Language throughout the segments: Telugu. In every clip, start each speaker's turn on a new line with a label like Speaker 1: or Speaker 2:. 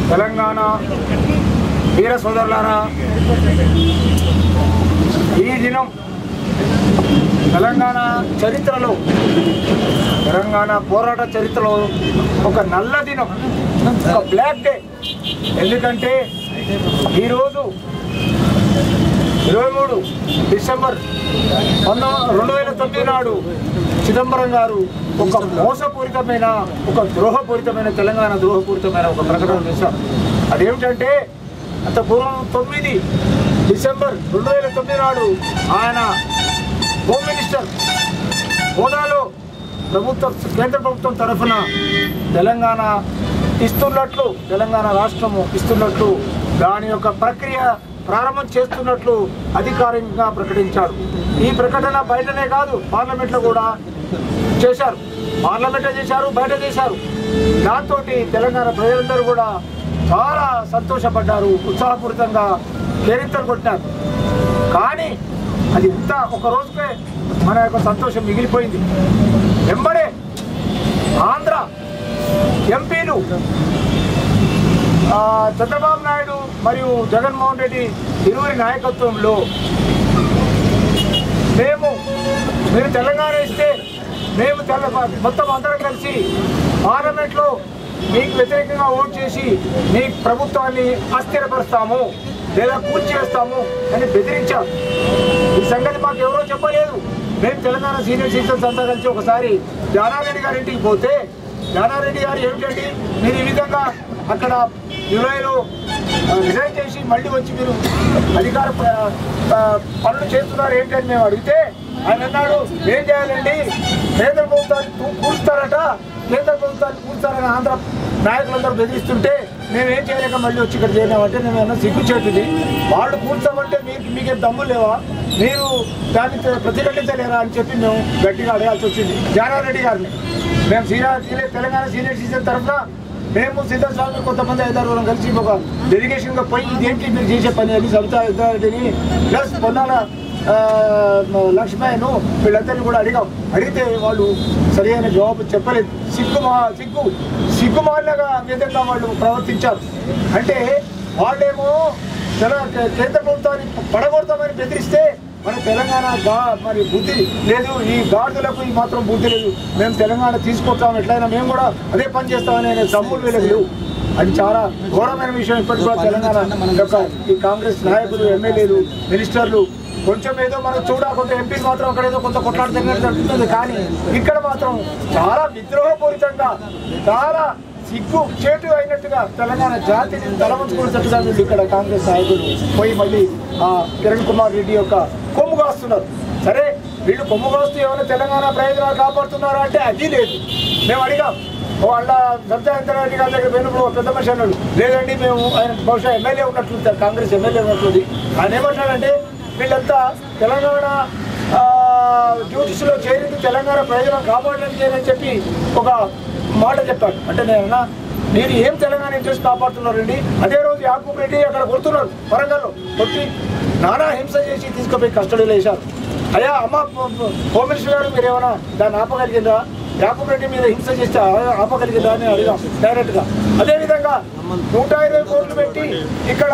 Speaker 1: తెలంగాణ వీర సోదరులారా ఈ దినం తెలంగాణ చరిత్రలో తెలంగాణ పోరాట చరిత్రలో ఒక నల్ల దినం ఒక బ్లాక్ డే ఎందుకంటే ఈరోజు ఇరవై మూడు డిసెంబర్ పంతొమ్మిది రెండు వేల తొమ్మిది నాడు చిదంబరం గారు ఒక మోసపూరితమైన ఒక ద్రోహపూరితమైన తెలంగాణ ద్రోహపూరితమైన ఒక ప్రకటన చేశారు అదేమిటంటే అంత పూర్వం తొమ్మిది డిసెంబర్ రెండు వేల తొమ్మిది నాడు ఆయన హోమ్ మినిస్టర్ హోదాలో ప్రభుత్వం కేంద్ర ప్రభుత్వం తరఫున తెలంగాణ ఇస్తున్నట్లు తెలంగాణ రాష్ట్రము ఇస్తున్నట్లు దాని యొక్క ప్రక్రియ ప్రారంభం చేస్తున్నట్లు అధికారికంగా ప్రకటించారు ఈ ప్రకటన బయటనే కాదు పార్లమెంట్లో కూడా చేశారు పార్లమెంట్లో చేశారు బయట చేశారు దాంతో తెలంగాణ ప్రజలందరూ కూడా చాలా సంతోషపడ్డారు ఉత్సాహపూరితంగా కేరింతలు కొట్టారు కానీ అది ఇంత ఒక రోజుకే మన యొక్క సంతోషం మిగిలిపోయింది వెంబడే ఆంధ్ర ఎంపీలు ఆ, చంద్రబాబు నాయుడు మరియు జగన్మోహన్ రెడ్డి ఇరువురి నాయకత్వంలో మేము మీరు తెలంగాణ ఇస్తే మేము తెల్ల మొత్తం అందరం కలిసి పార్లమెంట్లో మీకు వ్యతిరేకంగా ఓట్ చేసి మీ ప్రభుత్వాన్ని అస్థిరపరుస్తాము లేదా కూల్చేస్తాము అని బెదిరించాం ఈ సంగతి మాకు ఎవరో చెప్పలేదు మేము తెలంగాణ సీనియర్ సిటిజన్స్ అంతా కలిసి ఒకసారి జానారెడ్డి గారి ఇంటికి పోతే జానారెడ్డి గారు ఏమిటండి మీరు ఈ విధంగా అక్కడ జూలైలో ఆ, రిజైన్ చేసి మళ్ళీ వచ్చి మీరు అధికార ప- ఆ, పనులు చేస్తున్నారు ఏంటని మేము అడిగితే ఆయన అన్నాడు ఏం చేయాలండి కేంద్ర ప్రభుత్వాన్ని తూ- కూల్స్తారట కేంద్ర ప్రభుత్వాన్ని కూల్స్తారని ఆంధ్ర నాయకులందరూ బెదిరిస్తుంటే మేము ఏం చేయలేక మళ్ళీ వచ్చి ఇక్కడ చేయలేమంటే మేము ఏమన్నా సిగ్గు చేతుంది వాళ్ళు కూల్చామంటే మీకు మీకేం దమ్ము లేవా మీరు దాన్ని తె- ప్రతిఘటించలేరా అని చెప్పి మేము గట్టిగా అడగాల్సి వచ్చింది జానారెడ్డి గారిని మేము senior senior Telangana senior citizen తరఫున మేము సిద్ధస్వామి కొంతమంది ఐదారు కలిసి ఒక డెలిగేషన్ గా పోయి ఇదేంటి మీరు చేసే పని అని సవితా రెడ్డిని ప్లస్ పొన్నాల ఆ, లక్ష్మయ్యను వీళ్ళందరినీ కూడా అడిగాం అడిగితే వాళ్ళు సరైన జవాబు చెప్పలేదు సిగ్గు మా సిగ్గు సిగ్గుమాలినగా విధంగా వాళ్ళు ప్రవర్తించారు అంటే వాళ్ళేమో తెల- కేంద్ర ప్రభుత్వాన్ని పడగొడతామని బెదిరిస్తే మన తెలంగాణ గా మరి బుద్ధి లేదు ఈ గాడులకు ఈ మాత్రం బుద్ధి లేదు మేము తెలంగాణ తీసుకొస్తాం ఎట్లయినా మేము కూడా అదే పని చేస్తామని అనే దమ్ములు వీళ్ళకి లేవు అది చాలా ఘోరమైన విషయం ఇప్పటికి కూడా తెలంగాణ యొక్క ఈ కాంగ్రెస్ నాయకులు ఎమ్మెల్యేలు మినిస్టర్లు కొంచెం ఏదో మనం చూడ కొంత ఎంపీలు మాత్రం అక్కడ ఏదో కొంత కొట్లాట జరిగినట్టు జరుగుతుంది కానీ ఇక్కడ మాత్రం చాలా విద్రోహపూరితంగా చాలా సిగ్గు చేటు అయినట్టుగా తెలంగాణ జాతిని తలవంచుకున్నట్టుగా వీళ్ళు ఇక్కడ కాంగ్రెస్ నాయకులు పోయి మళ్ళీ ఆ కిరణ్ కుమార్ రెడ్డి యొక్క కొమ్ము కాస్తున్నారు సరే వీళ్ళు కొమ్ము కాస్తూ ఏమైనా తెలంగాణ ప్రయోజనాలు కాపాడుతున్నారా అంటే అది లేదు మేము అడిగాం వాళ్ళ సత్యానంద రెడ్డి గారి దగ్గర పోయినప్పుడు ఒక పెద్ద మనిషి అన్నాడు లేదండి మేము ఆయన బహుశా ఎమ్మెల్యే ఉన్నట్లు కాంగ్రెస్ ఎమ్మెల్యే ఉన్నట్లుంది ఆయన ఏమంటాడంటే వీళ్ళంతా తెలంగాణ ఆ, డ్యూటీస్లో చేరింది తెలంగాణ ప్రయోజనం కాపాడడానికి అని చెప్పి ఒక మాట చెప్పాడు అంటే నేను అన్నా మీరు ఏం తెలంగాణ ఇంట్రెస్ట్ కాపాడుతున్నారండి అదే రోజు యాకూబ్ రెడ్డి అక్కడ కొడుతున్నారు వరంగల్లో కొట్టి నానా హింస చేసి తీసుకుపోయి కస్టడీలో వేశారు అయ్యా అమ్మ ప- ప- హోమ్ మినిస్టర్ గారు మీరు ఏమైనా దాన్ని ఆపగలిగిందా యాకూబ్ రెడ్డి మీద హింస చేస్తే ఆ- ఆపగలిగిందా అని అడిగాం డైరెక్ట్గా అదేవిధంగా నూట ఇరవై కోట్లు పెట్టి ఇక్కడ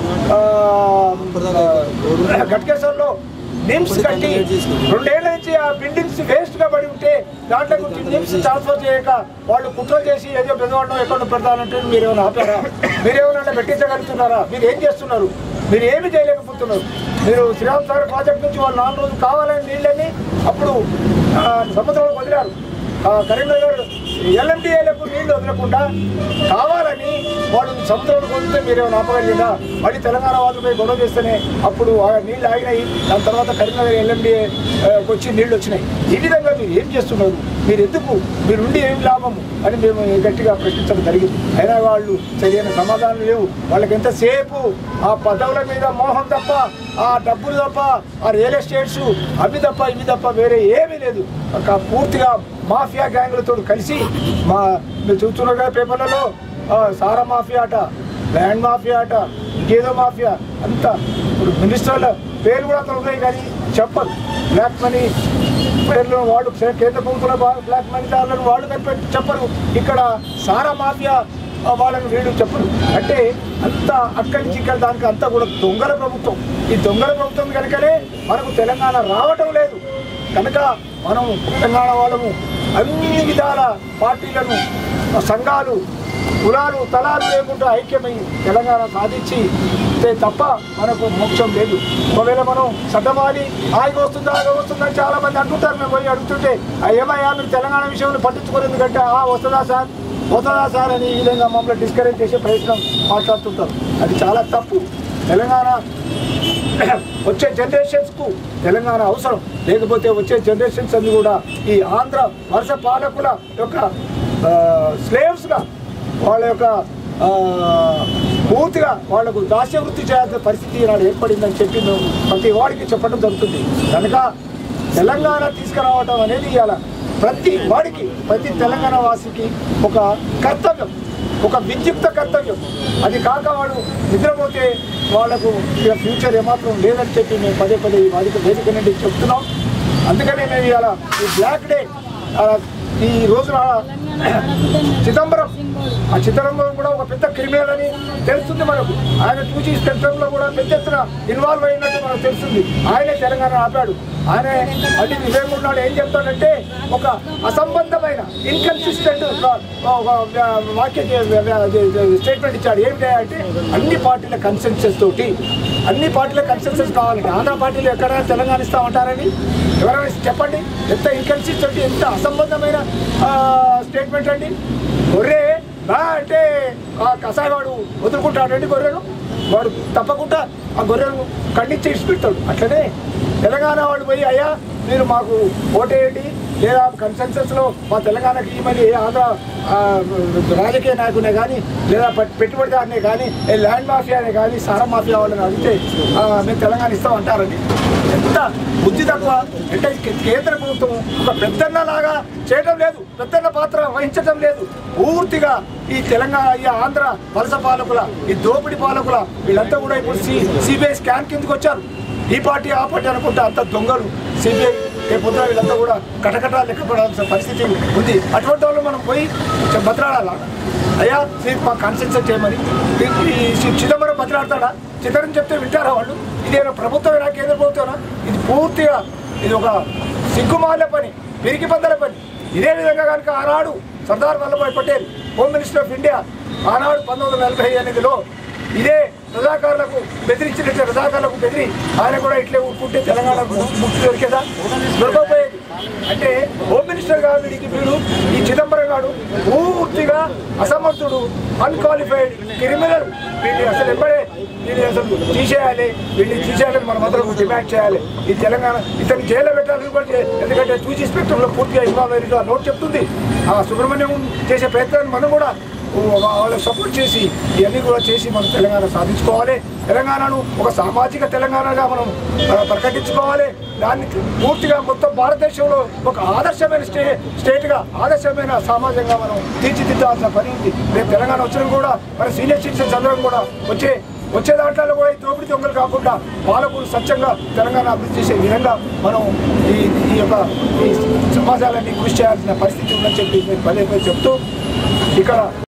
Speaker 1: ఆ, గట్కేశ్వర్లో నిమ్స్ కట్టి రెండేళ్ల నుంచి ఆ బిల్డింగ్స్ వేస్ట్ గా పడి ఉంటే దాంట్లో నుంచి నిమ్స్ ట్రాన్స్ఫర్ చేయక వాళ్ళు కుట్రలు చేసి ఏదో పెద్దవాళ్ళం ఎక్కడ పెడతానంటే మీరు ఏమైనా ఆపారా మీరు ఏమైనా పెట్టించగలుగుతున్నారా మీరు ఏం చేస్తున్నారు మీరు ఏమి చేయలేకపోతున్నారు మీరు శ్రీరామ్ సాగర్ ప్రాజెక్ట్ నుంచి వాళ్ళు నాలుగు రోజులు కావాలని నీళ్ళని అప్పుడు ఆ, సముద్రంలో వదిలారు ఆ, కరీంనగర్ ఎల్ఎండిఏలకు నీళ్లు వదలకుండా కావాలని వాళ్ళు సముద్రంలో వదిలితే మీరేమైనా ఆపగలిగిందా మళ్ళీ తెలంగాణ వాళ్ళపై గొడవ చేస్తేనే అప్పుడు ఆ నీళ్లు ఆగినాయి దాని తర్వాత కరీంనగర్ ఎల్ఎండిఏ వచ్చి నీళ్లు వచ్చినాయి ఈ విధంగా మీరు ఏం చేస్తున్నారు మీరు ఎందుకు మీరుండి ఏం లాభము అని మేము గట్టిగా ప్రశ్నించడం జరిగింది అయినా వాళ్ళు సరైన సమాధానం లేవు వాళ్ళకి ఎంతసేపు ఆ పదవుల మీద మోహం తప్ప ఆ డబ్బులు తప్ప ఆ రియల్ ఎస్టేట్స్ అవి తప్ప ఇవి తప్ప వేరే ఏమీ లేదు ఒక పూర్తిగా మాఫియా గ్యాంగులతో కలిసి మా మీరు చూస్తున్నారు కదా పేపర్లలో ఆ, సారా మాఫియా అట ల్యాండ్ మాఫియా అట ఇంకేదో మాఫియా అంతా ఇప్పుడు మినిస్టర్ల పేరు కూడా అతను ఉన్నాయి కానీ చెప్పరు బ్లాక్ మనీ పేర్లు వాళ్ళు కేంద్ర ప్రభుత్వంలో బ్లాక్ మనీ దారులను వాళ్ళు కనిపెట్టి చెప్పరు ఇక్కడ సారా మాఫియా ఆ, వాళ్ళని వీడు చెప్పరు అంటే అంత అక్కడి నుంచి ఇక్కడ దానికి అంతా కూడా దొంగల ప్రభుత్వం ఈ దొంగల ప్రభుత్వం కనుకనే మనకు తెలంగాణ రావటం లేదు కనుక మనం తెలంగాణ వాళ్ళము అన్ని విధాల పార్టీలను ఆ, సంఘాలు కులాలు తలాలు లేకుండా ఐక్యమై తెలంగాణ సాధించి అంతే తప్ప మనకు మోక్షం లేదు ఒకవేళ మనం సడ్డమాలి హాయిగా వస్తుందా ఆగా వస్తుందని చాలా మంది అంటుంటారు మేము పోయి అడుగుతుంటే "ఆ, ఏమయ్యా మీరు తెలంగాణ విషయంలో పట్టించుకోరు ఎందుకంటే ఆ వస్తుందా సార్ వస్తుందా సార్ అని ఈ విధంగా మమ్మల్ని డిస్కరేజ్ చేసే ప్రయత్నం మాట్లాడుతుంటారు అది చాలా తప్పు తెలంగాణ వచ్చే జనరేషన్స్కు తెలంగాణ అవసరం లేకపోతే వచ్చే జనరేషన్స్ అన్ని కూడా ఈ ఆంధ్ర వలస పాలకుల యొక్క స్లేవ్స్గా వాళ్ళ యొక్క ఆ, పూర్తిగా వాళ్లకు దాస్య వృత్తి చేయాల్సిన పరిస్థితి ఈనాడు ఏర్పడిందని చెప్పి మేము ప్రతి వాడికి చెప్పడం జరుగుతుంది కనుక తెలంగాణ తీసుకురావటం అనేది ఇవాళ ప్రతి వాడికి ప్రతి తెలంగాణ వాసికి ఒక కర్తవ్యం ఒక విద్యుక్త కర్తవ్యం అది కాక వాడు నిద్రపోతే వాళ్లకు ఇక ఫ్యూచర్ ఏమాత్రం లేదని చెప్పి మేము పదే పదే ఈ వాడికి వేదిక నుండి చెప్తున్నాం అందుకనే మేము ఇవాళ ఈ బ్లాక్ డే ఆ, ఈ రోజున చిదంబరం ఆ చిదంబరం కూడా ఒక పెద్ద క్రిమినల్ అని తెలుస్తుంది మనకు ఆయన చూసి స్పెక్ట్రంలో కూడా పెద్ద ఎత్తున ఇన్వాల్వ్ అయినట్టు మనకు తెలుస్తుంది ఆయనే తెలంగాణ ఆపాడు ఆయన అటు వివేకుడు నాడు ఏం చెప్తాడంటే ఒక అసంబంధమైన ఇన్కన్సిస్టెంట్ వాక్య స్టేట్మెంట్ ఇచ్చాడు ఏంటి అంటే అన్ని పార్టీల కన్సెన్సెస్ తోటి అన్ని పార్టీల కన్సెన్సెస్ కావాలంటే ఆంధ్ర పార్టీలు ఎక్కడ తెలంగాణ ఇస్తామంటారని ఎవరైనా చెప్పండి ఎంత ఇన్కన్సిస్టెంట్ ఎంత అసంబంధమైన స్టేట్మెంట్ అండి గొర్రె బా అంటే ఆ కసాగాడు వదులుకుంటాడండి గొర్రెను వాడు తప్పకుండా ఆ గొర్రెను ఖండించి ఇచ్చిపెడతాడు అట్లనే తెలంగాణ వాడు పోయి అయ్యా మీరు మాకు ఓటేయండి లేదా కన్సెన్సస్లో మా తెలంగాణకి ఇవ్వమని ఏ ఆంధ్ర ఆ, రాజకీయ నాయకునే కానీ లేదా పెట్- పెట్టుబడిదారునే కానీ ఏ ల్యాండ్ మాఫియానే కానీ సారా మాఫియా వాళ్ళని అడిగితే ఆ, మేము తెలంగాణ ఇస్తామంటారండి ఎంత బుద్ధి తక్కువ అంటే కే- కేంద్ర ప్రభుత్వం ఒక పెద్దన్న లాగా చేయడం లేదు పెద్దన్న పాత్ర వహించడం లేదు పూర్తిగా ఈ తెలంగాణ ఈ ఆంధ్ర వలస పాలకుల ఈ దోపిడి పాలకుల వీళ్ళంతా కూడా ఇప్పుడు సి సిబిఐ స్కాన్ కిందకి వచ్చారు ఈ పార్టీ ఆ పార్టీ అనుకుంటే అంత దొంగలు సిబిఐ రేపొద్దున వీళ్ళంతా కూడా కటకటా లెక్కపడాల్సిన పరిస్థితి ఉంది అటువంటి వాళ్ళు మనం పోయి కొంచెం బతలాడాలా అయ్యా మీరు మా కాన్సెన్సెట్ చేయమని ఈ- ఈ చి- చిదంబరం బతలాడతాడా చిదంబరం చెప్తే వింటారా వాళ్ళు ఇదేనా ప్రభుత్వమేనా కేంద్ర ప్రభుత్వమేనా ఇది పూర్తిగా ఇది ఒక సిగ్గుమాల పని పిరికి పందల పని ఇదే విధంగా కనుక ఆనాడు Sardar Vallabhbhai Patel home minister of India ఆనాడు పంతొమ్మిది వందల నలభై ఎనిమిదిలో ఇదే రజాకారులకు బెదిరించినట్టు రజాకారులకు బెదిరి ఆయన కూడా ఇట్లే ఊరుకుంటే తెలంగాణకు ముక్తి దొరికేదా దొరకకపోయేది అంటే హోమ్ మినిస్టర్ గారు వీడికి వీడు ఈ చిదంబరం గారు పూర్తిగా అసమర్థుడు అన్క్వాలిఫైడ్ క్రిమినల్ వీడిని అసలు ఎంబడే వీడిని అసలు తీసేయాలి వీడిని తీసేయాలని మనం అందరం డిమాండ్ చేయాలి ఈ తెలంగాణ ఇతను జైల్లో పెట్టాలని కూడా చే- ఎందుకంటే టూ జీ స్పెక్ట్రంలో పూర్తిగా ఇన్వాల్వ్ అయినట్టు ఆ నోట్ చెప్తుంది ఆ సుబ్రహ్మణ్యం చేసే ప్రయత్నాన్ని మనం కూడా వాళ్ళకి సపోర్ట్ చేసి ఇవన్నీ కూడా చేసి మనం తెలంగాణ సాధించుకోవాలి తెలంగాణను ఒక సామాజిక తెలంగాణగా మనం ఆ, ప్రకటించుకోవాలి దాన్ని పూర్తిగా మొత్తం భారతదేశంలో ఒక ఆదర్శమైన స్టే స్టేట్గా ఆదర్శమైన సమాజంగా మనం తీర్చిదిద్దాల్సిన పని ఉంది రేపు తెలంగాణ వచ్చిన కూడా మన సీనియర్ సిటిజన్స్ అందరం కూడా వచ్చే వచ్చే దాంట్లో కూడా ఈ దోపిడీ దొంగలు కాకుండా పాలకులు స్వచ్ఛంగా తెలంగాణ అభివృద్ధి చేసే విధంగా మనం ఈ ఈ యొక్క ఈ సమాజాలన్నీ కృషి చేయాల్సిన పరిస్థితి ఉందని చెప్పి నేను పదే పదే చెప్తూ ఇక్కడ